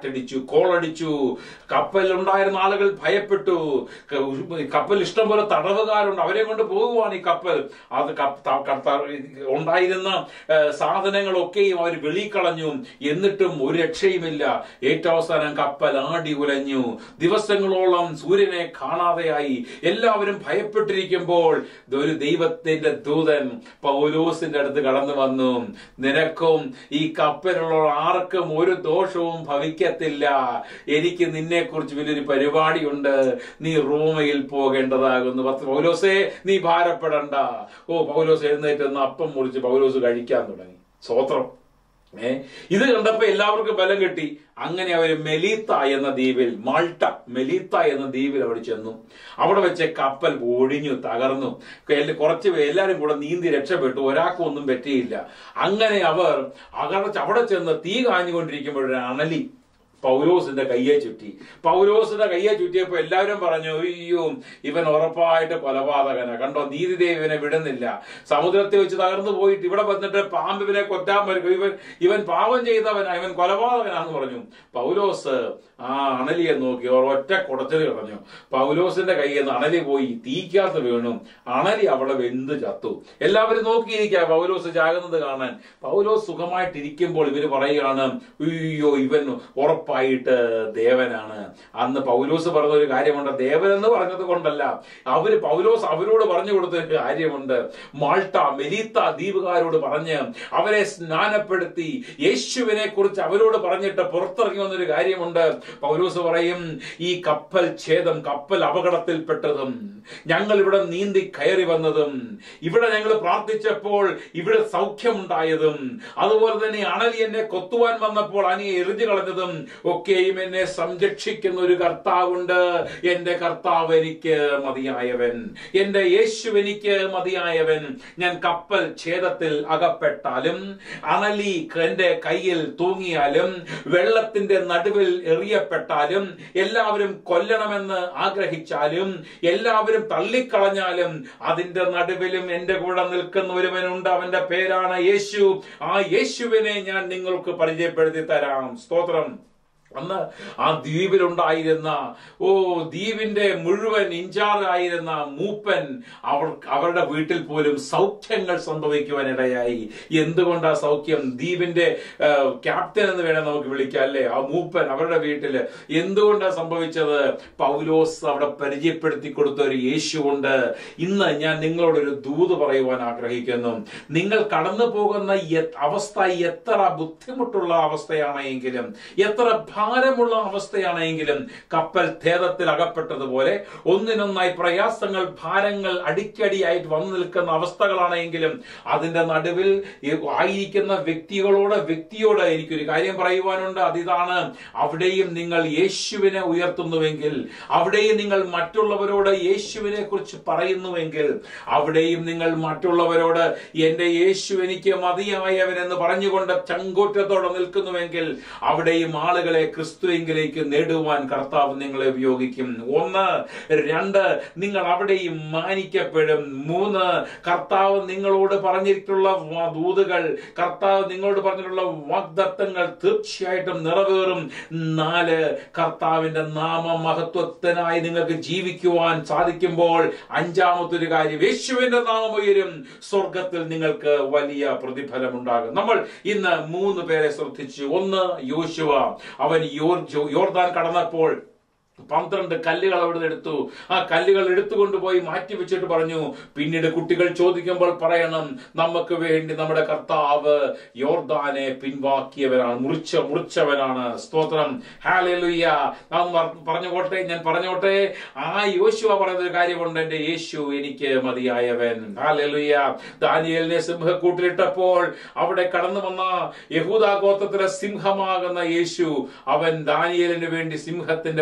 കാറ്റടിച്ചു കോളടിച്ചു കപ്പലിൽ ഉണ്ടായിരുന്ന ആളുകൾ ഭയപ്പെട്ടു ക- കപ്പൽ ഇഷ്ടംപോലെ തടവുകാരുണ്ട് അവരെ കൊണ്ട് പോകുവാണ് ഈ കപ്പൽ അത് കപ്പ- ത- ക- ത- ഉണ്ടായിരുന്ന ഏ, സാധനങ്ങളൊക്കെയും അവർ വെളിക്കളഞ്ഞു എന്നിട്ടും ഒരു രക്ഷയുമില്ല ഏറ്റവും അവസാനം കപ്പൽ ആടി ഉലഞ്ഞു ദിവസങ്ങളോളം സൂര്യനെ കാണാതെയായി എല്ലാവരും ഭയപ്പെട്ടിരിക്കുമ്പോൾ ഒരു ദൈവത്തിന്റെ ദൂതൻ പൗലോസിന്റെ അടുത്ത് കടന്നു വന്നു നിനക്കും ഈ കപ്പലുള്ള ആർക്കും ഒരു ദോഷവും ഭവിക്കത്തില്ല എനിക്ക് നിന്നെ കുറിച്ച് വലിയൊരു പരിപാടിയുണ്ട് നീ റോമയിൽ പോകേണ്ടതാകുന്നു പത്ത് പൗലോസേ നീ ഭാരപ്പെടണ്ട ഓ പൗലോസ് എഴുന്നേറ്റ് നിന്ന് അപ്പം മുറിച്ച് പൗലോസ് കഴിക്കാൻ തുടങ്ങി സ്വോത്രം ഏ ഇത് കണ്ടപ്പോ എല്ലാവർക്കും ബലം കിട്ടി അങ്ങനെ അവർ മെലീത്ത എന്ന ദ്വീപിൽ മാൾട്ട മെലീത്ത എന്ന ദ്വീപിൽ അവർ ചെന്നു അവിടെ വെച്ച് കപ്പൽ ഒഴിഞ്ഞു തകർന്നു എല്ല- കുറച്ച് പേര് എല്ലാരും കൂടെ നീന്തി രക്ഷപ്പെട്ടു ഒരാൾക്കും ഒന്നും പറ്റിയില്ല അങ്ങനെ അവർ അകർച്ച അവിടെ ചെന്ന് തീ കാഞ്ഞുകൊണ്ടിരിക്കുമ്പോഴൊരു അണലി പൗലോസിന്റെ കയ്യെ ചുറ്റി പൗലോസിന്റെ കയ്യെ ചുറ്റിയപ്പോ എല്ലാവരും പറഞ്ഞു അയ്യോ ഇവൻ ഉറപ്പായിട്ട് കൊലപാതകന കണ്ടോ നീതിദേവ് ഇവനെ വിടുന്നില്ല സമുദ്രത്തെ വെച്ച് തകർന്നു പോയിട്ട് ഇവിടെ വന്നിട്ട് പാമ്പ് ഇവനെ കൊറ്റാൻ പറ്റും ഇവൻ ഇവൻ പാവം ചെയ്തവനാ ഇവൻ കൊലപാതകനാന്ന് പറഞ്ഞു പൗലോസ് ആ അണലിയെ നോക്കി അവർ ഒറ്റ കുടത്തിൽ കളഞ്ഞു പൗലോസിന്റെ കയ്യിൽ നിന്ന് അണലി പോയി തീക്കകത്ത് വീണു അണലി അവിടെ വെന്ത് ചത്തു എല്ലാവരും നോക്കിയിരിക്കുക പൗലോസ് ചാകുന്നത് കാണാൻ പൗലോസ് സുഖമായിട്ടിരിക്കുമ്പോൾ ഇവര് പറയുകയാണ് അയ്യോ ഇവൻ ഉറപ്പായിട്ട് ദേവനാണ് അന്ന് പൗലോസ് പറഞ്ഞ ഒരു കാര്യമുണ്ട് ദേവൻ എന്ന് പറഞ്ഞത് കൊണ്ടല്ല അവര് പൗലോസ് അവരോട് പറഞ്ഞു കൊടുത്ത ഒരു കാര്യമുണ്ട് മാൾട്ട മെലീത്ത ദ്വീപുകാരോട് പറഞ്ഞ് അവരെ സ്നാനപ്പെടുത്തി യേശുവിനെ കുറിച്ച് അവരോട് പറഞ്ഞിട്ട് പുറത്തിറങ്ങി വന്നൊരു കാര്യമുണ്ട് പൗലോസ് പറയും ഈ കപ്പൽ ഛേദം കപ്പൽ അപകടത്തിൽപ്പെട്ടതും ഞങ്ങൾ ഇവിടെ നീന്തി കയറി വന്നതും ഇവിടെ ഞങ്ങൾ പ്രാർത്ഥിച്ചപ്പോൾ ഇവിടെ സൗഖ്യമുണ്ടായതും അതുപോലെ തന്നെ അണലി എന്നെ കൊത്തുവാൻ വന്നപ്പോൾ അനിയെ എറിഞ്ഞു കളഞ്ഞതും ഒക്കെയും എന്നെ സംരക്ഷിക്കുന്ന ഒരു കർത്താവുണ്ട് എന്റെ കർത്താവ് എനിക്ക് മതിയായവൻ എന്റെ യേശു എനിക്ക് മതിയായവൻ ഞാൻ കപ്പൽ ഛേദത്തിൽ അകപ്പെട്ടാലും അണലി എന്റെ കയ്യിൽ തൂങ്ങിയാലും വെള്ളത്തിന്റെ നടുവിൽ എറിയപ്പെട്ടാലും എല്ലാവരും കൊല്ലണമെന്ന് ആഗ്രഹിച്ചാലും എല്ലാവരും തള്ളിക്കളഞ്ഞാലും അതിന്റെ നടുവിലും എന്റെ കൂടെ നിൽക്കുന്ന ഒരുവനുണ്ട് അവന്റെ പേരാണ് യേശു ആ യേശുവിനെ ഞാൻ നിങ്ങൾക്ക് പരിചയപ്പെടുത്തി തരാം സ്തോത്രം അന്ന് ആ ദ്വീപിലുണ്ടായിരുന്ന ഓ ദ്വീപിന്റെ മുഴുവൻ ഇൻചാർജ് ആയിരുന്ന മൂപ്പൻ അവർ അവരുടെ വീട്ടിൽ പോലും സൗഖ്യങ്ങൾ സംഭവിക്കുവാൻ ഇടയായി എന്തുകൊണ്ടാ സൗഖ്യം ദ്വീപിന്റെ ആ, ക്യാപ്റ്റൻ എന്ന് വേണം നമുക്ക് വിളിക്കാം അല്ലേ ആ മൂപ്പൻ അവരുടെ വീട്ടില് എന്തുകൊണ്ടാ സംഭവിച്ചത് പൗലോസ് അവിടെ പരിചയപ്പെടുത്തി കൊടുത്ത ഒരു യേശുവുണ്ട് ഇന്ന് ഞാൻ നിങ്ങളോടൊരു ദൂത് പറയുവാൻ ആഗ്രഹിക്കുന്നു നിങ്ങൾ കടന്നു പോകുന്ന എ- അവസ്ഥ എത്ര ബുദ്ധിമുട്ടുള്ള അവസ്ഥയാണെങ്കിലും എത്ര ഭാരമുള്ള അവസ്ഥയാണെങ്കിലും കപ്പൽ ഖേദത്തിൽ അകപ്പെട്ടതുപോലെ ഒന്നിനൊന്നായി പ്രയാസങ്ങൾ ഭാരങ്ങൾ അടിക്കടിയായിട്ട് വന്നു നിൽക്കുന്ന അവസ്ഥകളാണെങ്കിലും അതിന്റെ നടുവിൽ ഈ ആയിരിക്കുന്ന വ്യക്തികളോട് വ്യക്തിയോട് എനിക്കൊരു കാര്യം പറയുവാനുണ്ട് അതിതാണ് അവിടെയും നിങ്ങൾ യേശുവിനെ ഉയർത്തുന്നുവെങ്കിൽ അവിടെയും നിങ്ങൾ മറ്റുള്ളവരോട് യേശുവിനെ കുറിച്ച് പറയുന്നുവെങ്കിൽ അവിടെയും നിങ്ങൾ മറ്റുള്ളവരോട് എന്റെ യേശു എനിക്ക് മതിയായവൻ എന്ന് പറഞ്ഞുകൊണ്ട് ചങ്കൂറ്റത്തോടെ നിൽക്കുന്നുവെങ്കിൽ അവിടെയും ആളുകളെ ക്രിസ്തുവിങ്കിലേക്ക് നേടുവാൻ കർത്താവ് നിങ്ങളെ ഉപയോഗിക്കും ഒന്ന് രണ്ട് നിങ്ങൾ അവിടെയും മാനിക്കപ്പെടും മൂന്ന് കർത്താവ് നിങ്ങളോട് പറഞ്ഞിട്ടുള്ള വ- ദൂതുകൾ കർത്താവ് നിങ്ങളോട് പറഞ്ഞിട്ടുള്ള വാഗ്ദത്തങ്ങൾ തീർച്ചയായിട്ടും നിറവേറും നാല് കർത്താവിന്റെ നാമമഹത്വത്തിനായി നിങ്ങൾക്ക് ജീവിക്കുവാൻ സാധിക്കുമ്പോൾ അഞ്ചാമത്തെ ഒരു കാര്യം യേശുവിന്റെ നാമം ഉയരും സ്വർഗത്തിൽ നിങ്ങൾക്ക് വലിയ പ്രതിഫലം ഉണ്ടാകും നമ്മൾ ഇന്ന് മൂന്ന് പേരെ ശ്രദ്ധിച്ചു ഒന്ന് യോശുവ അവൻ യോർ ജോ- യോർദാൻ കടന്നപ്പോൾ പന്ത്രണ്ട് കല്ലുകൾ അവിടെ എടുത്തു ആ കല്ലുകൾ എടുത്തുകൊണ്ടുപോയി മാറ്റി വെച്ചിട്ട് പറഞ്ഞു പിന്നീട് കുട്ടികൾ ചോദിക്കുമ്പോൾ പറയണം നമുക്ക് വേണ്ടി നമ്മുടെ കർത്താവ് യോർദാനെ പിൻവാക്കിയവനാണ് മുറിച്ച മുറിച്ചവനാണ് സ്തോത്രം ഹാലലുയ്യ നാം വർ- പറഞ്ഞുകൊട്ടെ ഞാൻ പറഞ്ഞോട്ടെ ആ യോശുവ പറയുന്ന ഒരു കാര്യമുണ്ട് എന്റെ യേശു എനിക്ക് മതിയായവൻ ഹാലലുയ്യ ദാനിയലിനെ സിംഹക്കൂട്ടിലിട്ടപ്പോൾ അവിടെ കടന്നു വന്ന യഹൂദാ ഗോത്രത്തിലെ സിംഹമാകുന്ന യേശു അവൻ ദാനിയലിന് വേണ്ടി സിംഹത്തിന്റെ വായട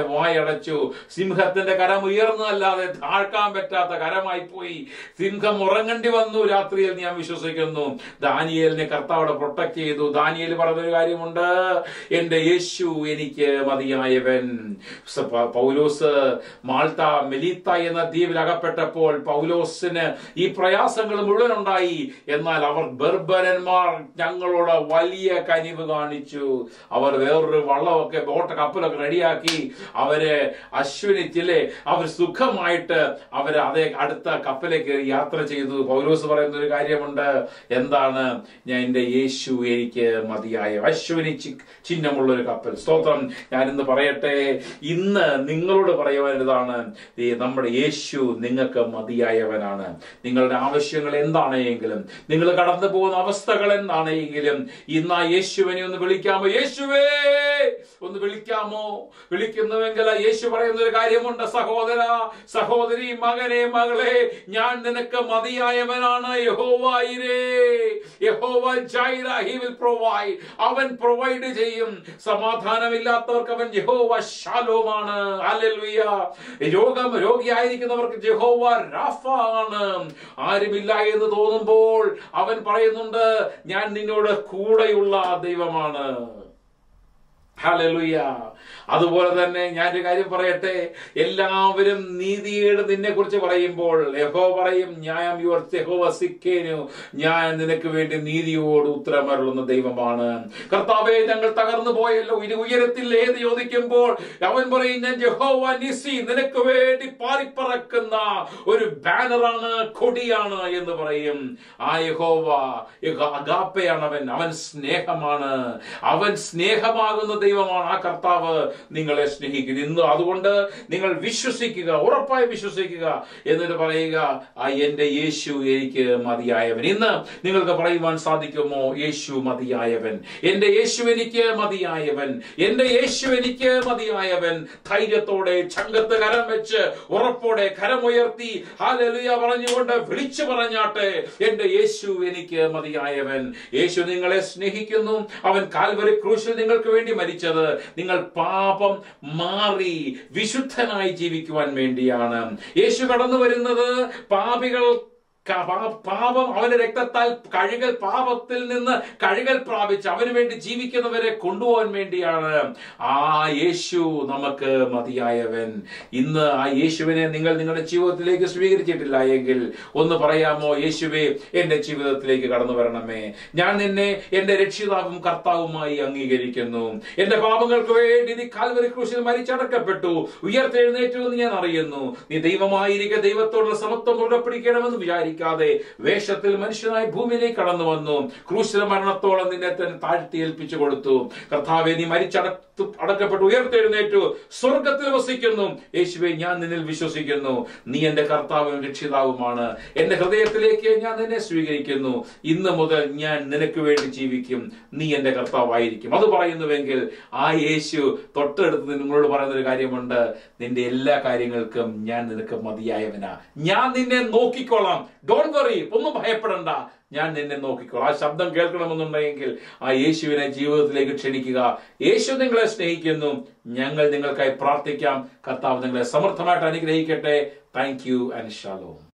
അടച്ചു സിംഹത്തിന്റെ കരം ഉയർന്നതല്ലാതെ താഴ്ക്കാൻ പറ്റാത്ത കരമായി പോയി സിംഹം ഉറങ്ങേണ്ടി വന്നു രാത്രിയിൽ ഞാൻ വിശ്വസിക്കുന്നു ദാനിയേലിനെ കർത്താവിടെ പ്രൊട്ടക്ട് ചെയ്തു ദാനിയേൽ പറഞ്ഞൊരു കാര്യമുണ്ട് എന്റെ യേശു എനിക്ക് മതിയായവൻ സ- പ- പൗലോസ് മാൾത്ത മെലീത്ത എന്ന ദ്വീപിൽ അകപ്പെട്ടപ്പോൾ പൗലോസിന് ഈ പ്രയാസങ്ങൾ മുഴുവൻ ഉണ്ടായി എന്നാൽ അവർ ബർബരന്മാർ ഞങ്ങളോട് വലിയ കനിവ് കാണിച്ചു അവർ വേറൊരു വള്ളമൊക്കെ ബോട്ട് കപ്പലൊക്കെ റെഡിയാക്കി അവര് അശ്വനിച്ചില്ലേ അവർ സുഖമായിട്ട് അവര് അതേ അടുത്ത കപ്പലേക്ക് യാത്ര ചെയ്തു പൗലോസ് പറയുന്ന ഒരു കാര്യമുണ്ട് എന്താണ് ഞാൻ എന്റെ യേശു എനിക്ക് മതിയായ അശ്വനി ചി- ചിഹ്നമുള്ള ഒരു കപ്പൽ സ്തോത്രം ഞാൻ ഇന്ന് പറയട്ടെ ഇന്ന് നിങ്ങളോട് പറയുവാനിതാണ് ഈ നമ്മുടെ യേശു നിങ്ങൾക്ക് മതിയായവനാണ് നിങ്ങളുടെ ആവശ്യങ്ങൾ എന്താണെങ്കിലും നിങ്ങൾ കടന്നു പോകുന്ന അവസ്ഥകൾ എന്താണെങ്കിലും ഇന്ന് ആ യേശുവിനെ ഒന്ന് വിളിക്കാമോ യേശുവേ ഒന്ന് വിളിക്കാമോ വിളിക്കുന്നുവെങ്കിൽ ആ യേശു പറയുന്ന ഒരു കാര്യമുണ്ട് സഹോദര സഹോദരി മകനെ മകളെ ഞാൻ നിനക്ക് മതിയായവനാണ് Jehovah Jireh Jehovah Jireh he will provide അവൻ പ്രൊവൈഡ് ചെയ്യും സമാധാനമില്ലാത്തവർക്ക് അവൻ യഹോവ ശാലോമാണ് ഹല്ലേലൂയ രോഗം രോഗിയായിരിക്കുന്നവർക്ക് യഹോവ രാഫ ആണ് ആരുമില്ല എന്ന് തോന്നുമ്പോൾ അവൻ പറയുന്നുണ്ട് ഞാൻ നിന്നോട് കൂടെയുള്ള ദൈവമാണ് ഹല്ലേലൂയ അതുപോലെ തന്നെ ഞാനൊരു കാര്യം പറയട്ടെ എല്ലാവരും നീതിയുടെ നിന്നെ കുറിച്ച് പറയുമ്പോൾ യഹോ പറയും ഞാൻ യുവർ യഹോവ സിക്കേനു ഞാൻ നിനക്ക് വേണ്ടി നീതിയോട് ഉത്തരമരുളുന്ന ദൈവമാണ് കർത്താവെ ഞങ്ങൾ തകർന്നു പോയല്ലോ ഇനി ഉയരത്തിൽ ഏത് ചോദിക്കുമ്പോൾ അവൻ പറയും ഞാൻ യഹോവ നിസി നിനക്ക് വേണ്ടി പാറിപ്പറക്കുന്ന ഒരു ബാനറാണ് കൊടിയാണ് എന്ന് പറയും ആ യഹോവ യഹോ- അഗാപ്പയാണ് അവൻ അവൻ സ്നേഹമാണ് അവൻ സ്നേഹമാകുന്ന ദൈവമാണ് ആ കർത്താവ് നിങ്ങളെ സ്നേഹിക്കുന്നത് ഇന്ന് അതുകൊണ്ട് നിങ്ങൾ വിശ്വസിക്കുക ഉറപ്പായി വിശ്വസിക്കുക എന്നിട്ട് പറയുക ആ എന്റെ യേശു എനിക്ക് മതിയായവൻ ഇന്ന് നിങ്ങൾക്ക് പറയുവാൻ സാധിക്കുമോ യേശു മതിയായവൻ എന്റെ യേശു എനിക്ക് മതിയായവൻ എന്റെ യേശു എനിക്ക് മതിയായവൻ ധൈര്യത്തോടെ ചങ്കത്ത് കരം വെച്ച് ഉറപ്പോടെ കരമുയർത്തി ഹാലലുയ പറഞ്ഞുകൊണ്ട് വിളിച്ചു പറഞ്ഞാട്ടെ എന്റെ യേശു എനിക്ക് മതിയായവൻ യേശു നിങ്ങളെ സ്നേഹിക്കുന്നു അവൻ കാൽവരി ക്രൂശിൽ നിങ്ങൾക്ക് വേണ്ടി മരിച്ചത് നിങ്ങൾ പാപം മാറി വിശുദ്ധനായി ജീവിക്കുവാൻ വേണ്ടിയാണ് യേശു കടന്നു വരുന്നത് പാപികൾ ക- പാ- പാപം അവന്റെ രക്തത്താൽ കഴുകൽ പാപത്തിൽ നിന്ന് കഴുകൽ പ്രാപിച്ച് അവന് വേണ്ടി ജീവിക്കുന്നവരെ കൊണ്ടുപോകാൻ വേണ്ടിയാണ് ആ യേശു നമുക്ക് മതിയായവൻ ഇന്ന് ആ യേശുവിനെ നിങ്ങൾ നിങ്ങളുടെ ജീവിതത്തിലേക്ക് സ്വീകരിച്ചിട്ടില്ല എങ്കിൽ ഒന്ന് പറയാമോ യേശുവേ എന്റെ ജീവിതത്തിലേക്ക് കടന്നു വരണമേ ഞാൻ നിന്നെ എന്റെ രക്ഷിതാവും കർത്താവുമായി അംഗീകരിക്കുന്നു എന്റെ പാപങ്ങൾക്ക് വേണ്ടി നീ കാൽവരി ക്രൂശിൽ മരിച്ചടക്കപ്പെട്ടു ഉയർത്തെഴുന്നേറ്റു എന്ന് ഞാൻ അറിയുന്നു നീ ദൈവമായിരിക്കെ ദൈവത്തോടുള്ള സമത്വം മുറുകെ പിടിക്കണമെന്ന് വിചാരിക്കാതെ വേഷത്തിൽ മനുഷ്യനായി ഭൂമിയിലേക്ക് കടന്നു വന്നു ക്രൂശില മരണത്തോളം നിന്നെ തന്നെ താഴ്ത്തി ഏൽപ്പിച്ചു കൊടുത്തു കർത്താവെ നീ മരിച്ചടക്ക അടക്കപ്പെട്ടു ഉയർത്തെഴുന്നേറ്റു സ്വർഗത്തിൽ വസിക്കുന്നു യേശുവെ ഞാൻ നിന്നിൽ വിശ്വസിക്കുന്നു നീ എന്റെ കർത്താവും രക്ഷിതാവുമാണ് എന്റെ ഹൃദയത്തിലേക്ക് ഞാൻ നിന്നെ സ്വീകരിക്കുന്നു ഇന്ന് മുതൽ ഞാൻ നിനക്ക് വേണ്ടി ജീവിക്കും നീ എന്റെ കർത്താവായിരിക്കും അത് പറയുന്നുവെങ്കിൽ ആ യേശു തൊട്ടടുത്ത് നിങ്ങളോട് പറയുന്ന ഒരു കാര്യമുണ്ട് നിന്റെ എല്ലാ കാര്യങ്ങൾക്കും ഞാൻ നിനക്ക് മതിയായവനാ ഞാൻ നിന്നെ നോക്കിക്കോളാം ഡോണ്ട് വറി ഒന്നും ഭയപ്പെടണ്ട ഞാൻ നിന്നെ നോക്കിക്കോളാം ആ ശബ്ദം കേൾക്കണമെന്നുണ്ടെങ്കിൽ ആ യേശുവിനെ ജീവിതത്തിലേക്ക് ക്ഷണിക്കുക യേശു നിങ്ങളെ സ്നേഹിക്കുന്നു ഞങ്ങൾ നിങ്ങൾക്കായി പ്രാർത്ഥിക്കാം കർത്താവ് നിങ്ങളെ സമർത്ഥമായിട്ട് അനുഗ്രഹിക്കട്ടെ താങ്ക് യു ആൻഡ് ഷാലോം